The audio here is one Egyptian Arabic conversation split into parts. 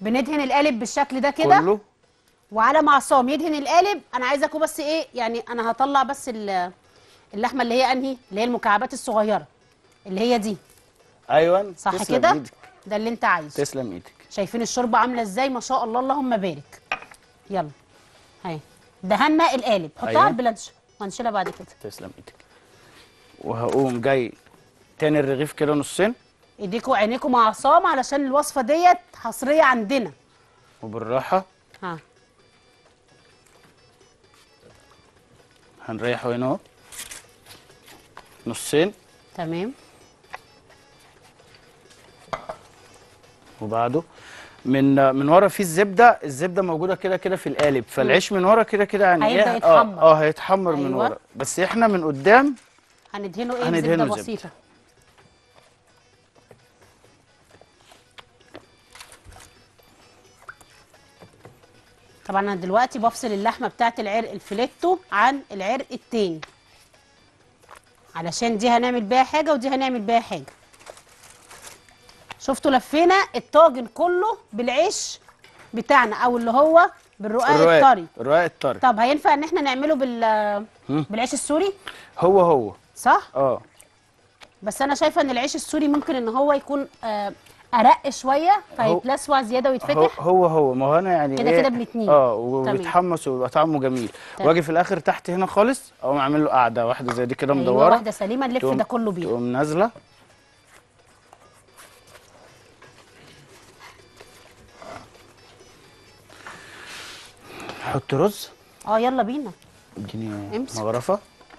بندهن القالب بالشكل ده كده كله وعلى ما عصام يدهن القالب انا عايزاكم بس ايه يعني انا هطلع بس ال- اللحمه اللي هي انهي اللي هي المكعبات الصغيره اللي هي دي ايوه صح تسلم كده ايدك ده اللي انت عايزه تسلم ايدك شايفين الشوربه عامله ازاي ما شاء الله اللهم بارك يلا اهي دهنا القالب حطها أيوة. على البلانش وهنشيلها بعد كده تسلم ايدك وهقوم جاي تاني الرغيف كده نصين ايديكوا وعينيكوا مع عصام علشان الوصفه ديت حصريه عندنا وبالراحه ها هنريحه هنا اهو نصين تمام وبعده من من ورا في الزبده الزبده موجوده كده كده في القالب فالعيش من ورا كده كده يعني هيبدأ ايه يتحمر. اه, آه هيتحمر من أيوة. ورا بس احنا من قدام هندهنه ايه هندهنه بزبده زبدة. بسيطه طبعا انا دلوقتي بفصل اللحمه بتاعت العرق الفليتو عن العرق التاني علشان دي هنعمل بيها حاجه ودي هنعمل بيها حاجه شفتوا لفينا الطاجن كله بالعيش بتاعنا او اللي هو بالرقاق الرقاق الطري الرقاق الطري طب هينفع ان احنا نعمله بال بالعيش السوري هو هو صح اه بس انا شايفه ان العيش السوري ممكن ان هو يكون آه، ارق شويه فيتلسوع زياده هو ويتفتح هو هو ما هو انا يعني كده إيه؟ كده بنتنيه. اه تمام. وبيتحمص ويبقى طعمه جميل تمام. واجي في الاخر تحت هنا خالص اقوم عامل له قاعده واحده زي دي كده ايوه مدوره واحده سليمه نلف تقوم- ده كله بيها تقوم نازله حط رز اه يلا بينا اديني امسك. مغرفه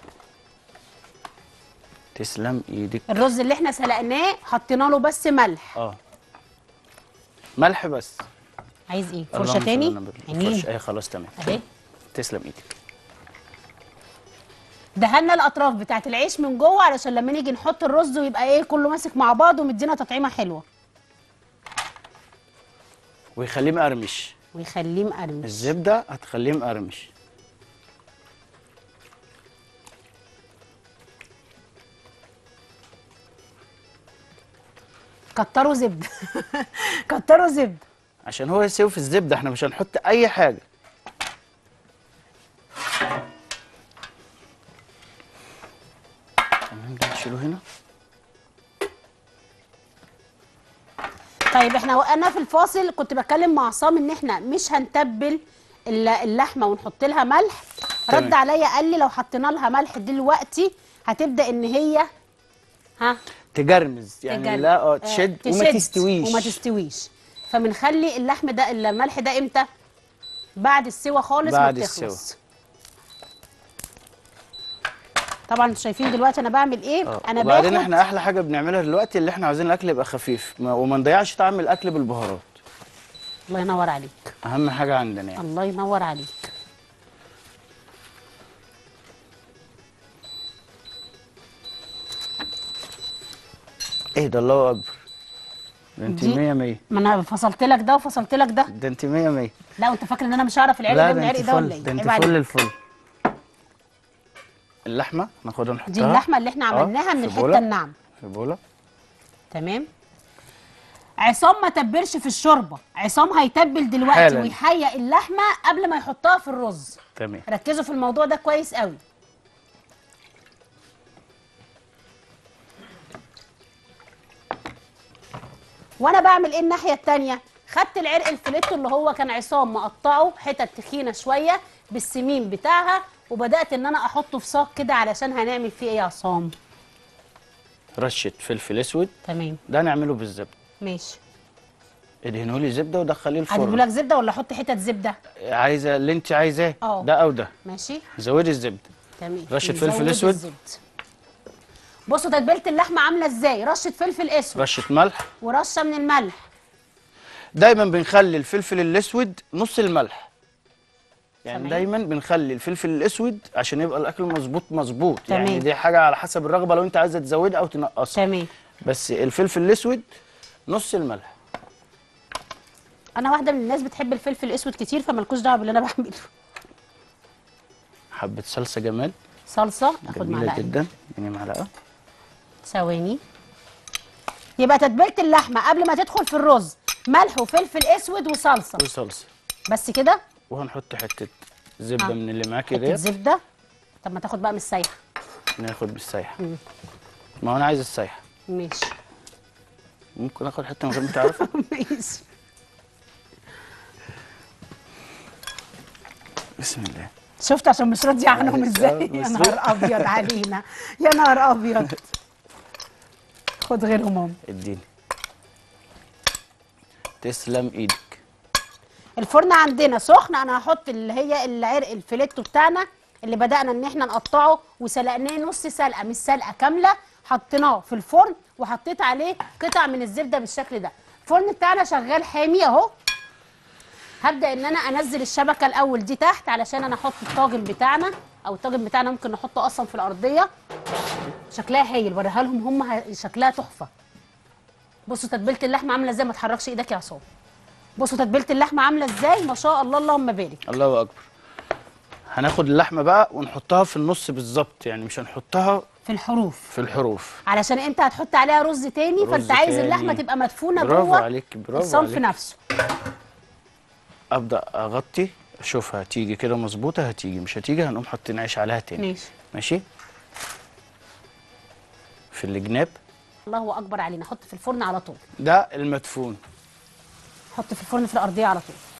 تسلم ايدك الرز اللي احنا سلقناه حطينا له بس ملح اه ملح بس عايز ايه اللهم فرشه صل تاني على النبي. عينين فرشه اي خلاص تمام اهي تسلم ايدك دهنا الاطراف بتاعت العيش من جوه علشان لما نيجي نحط الرز ويبقى ايه كله ماسك مع بعض ومدينا تطعيمه حلوه ويخليه مقرمش ويخليه مقرمش الزبده هتخليه مقرمش كتروا زبده كتروا زبده عشان هو يسيب في الزبده احنا مش هنحط اي حاجه تمام ده نشيله هنا طيب احنا وقفنا في الفاصل كنت بتكلم مع عصام ان احنا مش هنتبل الل- اللحمه ونحط لها ملح تمام. رد عليا قال لي لو حطينا لها ملح دلوقتي هتبدا ان هي ها تجرمز يعني تجل- لا اه آه، تشد وما تستويش وما تستويش فبنخلي اللحم ده الملح ده امتى بعد السوا خالص بعد ما بتخلص السوا. طبعا انتوا شايفين دلوقتي انا بعمل ايه اه انا وبعدين باخد احنا احلى حاجه بنعملها دلوقتي اللي احنا عايزين الاكل يبقى خفيف ما- وما نضيعش طعم الاكل بالبهارات الله ينور عليك اهم حاجه عندنا يعني الله ينور عليك ايه ده الله اكبر ده انت دي- 100 100 ما انا فصلت لك ده وفصلت لك ده ده انت 100 100 لا وانت فاكر ان انا مش هعرف العرق لا ده من ده العرق انت ده ولا فل ايه ده انت عيب عليك. فل الفل اللحمه ناخدها نحطها دي اللحمه اللي احنا اه، عملناها من في الحته بولة. الناعمه في بوله تمام عصام ما تبلش في الشوربه عصام هيتبل دلوقتي حالا. ويحيق اللحمه قبل ما يحطها في الرز تمام ركزوا في الموضوع ده كويس قوي وانا بعمل ايه الناحيه التانية خدت العرق الفليتو اللي هو كان عصام مقطعه حتت تخينه شويه بالسمين بتاعها وبدات ان انا احطه في صاج كده علشان هنعمل فيه ايه يا عصام رشه فلفل اسود تمام ده نعمله بالزبده ماشي ادهنه لي زبده ودخليه هجيب الفرن لك زبده ولا احط حتت زبده عايزه اللي انت عايزاه اه. ده او ده ماشي زودي الزبده تمام رشة نزود فلفل أسود. الزبد. بصوا تتبيله اللحمه عامله ازاي رشه فلفل اسود رشه ملح ورشه من الملح دايما بنخلي الفلفل الاسود نص الملح يعني تمام. دايما بنخلي الفلفل الاسود عشان يبقى الاكل مظبوط مظبوط يعني تمام. دي حاجه على حسب الرغبه لو انت عايزه تزودها او تنقصها تمام بس الفلفل الاسود نص الملح انا واحده من الناس بتحب الفلفل الاسود كتير فمالكوش دعوه باللي انا بعمله حبه صلصه جمال صلصه اخد جميله معلقه جدا يعني معلقه ثواني يبقى تتبيله اللحمه قبل ما تدخل في الرز ملح وفلفل اسود وصلصه وصلصه بس كده وهنحط حته زبده آه. من اللي معاكي حته ديت زبده طب ما تاخد بقى من السايحه ناخد بالسايحه ما هو انا عايز السايحه ماشي ممكن اخد حته من غير ما تعرفي ماشي بسم الله شفت عشان مش راضيه عنهم معلش، ازاي آه، يا بس نهار ابيض علينا يا نهار ابيض خد غيرهم هم اديني تسلم ايدك الفرن عندنا سخن انا هحط اللي هي العرق الفيليتو بتاعنا اللي بدأنا ان احنا نقطعه وسلقناه نص سلقه مش سلقه كامله حطيناه في الفرن وحطيت عليه قطع من الزبده بالشكل ده الفرن بتاعنا شغال حامي اهو هبدأ ان انا انزل الشبكه الاول دي تحت علشان انا احط الطاجن بتاعنا او الطاجن بتاعنا ممكن نحطه اصلا في الارضيه شكلها هايل وريها لهم هم ه- شكلها تحفه بصوا تتبيله اللحمه عامله ازاي ما تحركش ايدك يا عصام بصوا تتبيله اللحمه عامله ازاي ما شاء الله اللهم بارك الله اكبر هناخد اللحمه بقى ونحطها في النص بالظبط يعني مش هنحطها في الحروف في الحروف علاشان انت هتحط عليها رز تاني رز فانت عايز تاني. اللحمه تبقى مدفونه برافو جوه عليك، برافو الصنف عليك. نفسه ابدا اغطي اشوفها هتيجي كده مظبوطه هتيجي مش هتيجي هنقوم حاطين عيش عليها تاني ماشي ماشي في الجناب الله اكبر علينا حط في الفرن على طول ده المدفون حط في الفرن في الارضيه على طول